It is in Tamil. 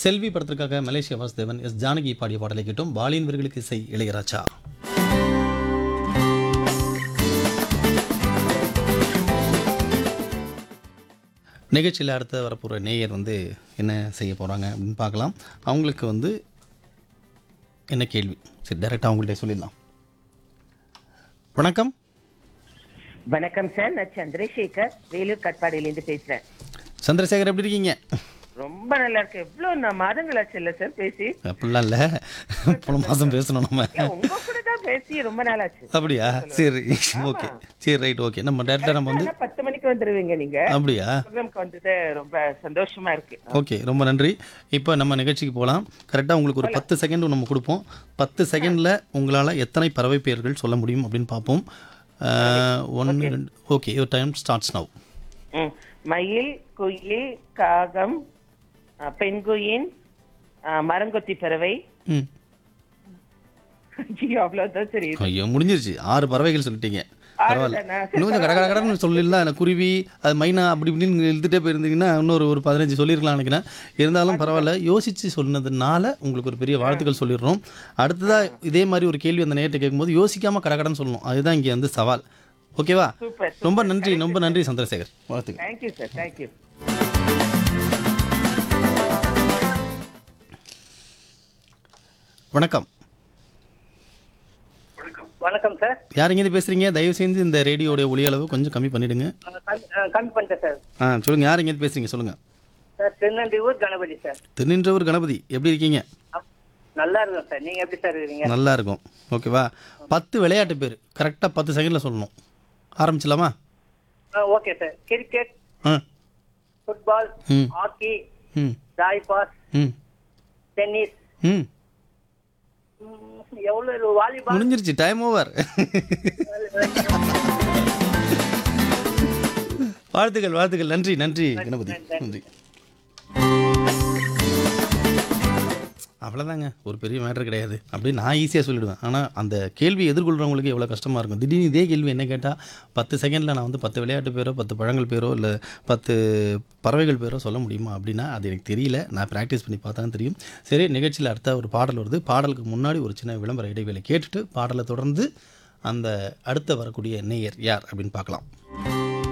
செல்வி படத்திற்காக மலேசியா வாசுதேவன் எஸ் ஜானகி பாடிய பாடலை கேட்டோம் பாலின் வர்களுக்கு இசை இளையராஜா நிகழ்ச்சியில் அடுத்த வரப்போகிற நேயர் வந்து என்ன செய்ய போகிறாங்க அப்படின்னு பார்க்கலாம் அவங்களுக்கு வந்து என்ன கேள்வி சரி டைரெக்டாக அவங்கள்ட்ட சொல்லிடலாம் வணக்கம் வணக்கம் சார் நான் சந்திரசேகர் வேலூர் கட்பாடியிலேருந்து பேசுறேன் சந்திரசேகர் எப்படி இருக்கீங்க ரொம்ப நல்லா இருக்கு எவ்வளவு நான் மாதங்கள் ஆச்சு இல்ல சார் பேசி அப்படிலாம் இல்லை போன மாதம் பேசணும் நம்ம இல்ல, உங்க கூட தான் பேசி ரொம்ப நாள் ஆச்சு அப்படியா சரி ஓகே சரி ரைட் ஓகே நம்ம டேரெக்டாக நம்ம வந்து ஆனா பத்து மணிக்கு வந்துருவீங்க நீங்க அப்படியா ப்ரோக்ராம்க்கு வந்தது ரொம்ப சந்தோஷமா இருக்கு ஓகே ரொம்ப நன்றி இப்போ நம்ம நிகழ்ச்சிக்கு போகலாம் கரெக்டாக உங்களுக்கு ஒரு பத்து செகண்ட் நம்ம கொடுப்போம் பத்து செகண்டில் உங்களால் எத்தனை பறவை பெயர்கள் சொல்ல முடியும் அப்படின்னு பார்ப்போம் ஒன்று ரெண்டு okay your time starts now hmm. மயில் குயில் காகம் ஆ, பெண்குயின் ஆ, மரங்கொத்தி பறவை ம் ஐயோ, அவ்வளவுதான் சரி ஐயோ முடிஞ்சிருச்சு ஆறு பறவைகள் சொல்லிட்டீங்க பரவாயில்ல ஆறுதானா? இன்னும் கொஞ்சம் கட கட கடன்னு சொல்லலாம் எனக்கு குருவி அது மைனா அப்படி இப்படின்னு எழுதிட்டே போயிருந்தீங்கன்னா இன்னொரு ஒரு பதினஞ்சு சொல்லியிருக்கலாம் நினைக்கிறேன் இருந்தாலும் பரவாயில்ல யோசித்து சொன்னதுனால உங்களுக்கு ஒரு பெரிய வாழ்த்துக்கள் சொல்லிடுறோம் அடுத்ததாக இதே மாதிரி ஒரு கேள்வி அந்த நேரத்தை கேட்கும்போது யோசிக்காமல் கடகடன்னு சொல்லணும் அதுதான் இங்கே வந்து சவால் ஓகேவா சூப்பர் ரொம்ப நன்றி ரொம்ப நன்றி சந்திரசேகர் வாழ்த்துக்கள் தேங்க்யூ சார் தேங்க்யூ வணக்கம் வணக்கம் சார் யார் இங்கேருந்து பேசுகிறீங்க தயவு செஞ்சு இந்த ரேடியோடைய ஒளி அளவு கொஞ்சம் கம்மி பண்ணிவிடுங்க நான் கம்மி- ஆ, கம்மி பண்ணிட்டேன் சார் ஆ சொல்லுங்கள் யார் இங்கேருந்து பேசுகிறீங்க சொல்லுங்கள் சார் திருநெல்வேலூர் கணபதி சார் திருநின்றவர் கணபதி எப்படி இருக்கீங்க அப்- நல்லா இருக்கும் சார் நீங்க எப்படி சார் இருக்கீங்க நல்லா இருக்கும் ஓகேவா பத்து விளையாட்டு பேர் கரெக்டாக பத்து செகண்டில் சொல்லணும் ஆரம்பிச்சலாமா ஓகே சார் கிரிக்கெட் ஆ ஃபுட்பால் ம் ஹாக்கி ம் தாய் பாஸ் ம் டென்னிஸ் ம் ம், எவ்வளவு வாலிபால் முடிஞ்சிருச்சு டைம் ஓவர் வாழ்த்துக்கள் வாழ்த்துக்கள் நன்றி நன்றி கணபதி நன்றி அவ்வளோதாங்க ஒரு பெரிய மேட்டர் கிடையாது அப்படி நான் ஈஸியாக சொல்லிடுவேன் ஆனால் அந்த கேள்வி எதிர்கொள்கிறவங்களுக்கு எவ்வளோ கஷ்டமாக இருக்கும் திடீர்னு இதே கேள்வி என்ன கேட்டால் பத்து செகண்டில் நான் வந்து பத்து விளையாட்டு பேரோ பத்து பழங்கள் பேரோ இல்லை பத்து பறவைகள் பேரோ சொல்ல முடியுமா அப்படின்னா அது எனக்கு தெரியல நான் ப்ராக்டிஸ் பண்ணி பார்த்தா தான் தெரியும் சரி நிகழ்ச்சியில் அடுத்த ஒரு பாடல் வருது பாடலுக்கு முன்னாடி ஒரு சின்ன விளம்பர இடைவேளை கேட்டுட்டு பாடலை தொடர்ந்து அந்த அடுத்த வரக்கூடிய நேயர் யார் அப்படின்னு பார்க்கலாம்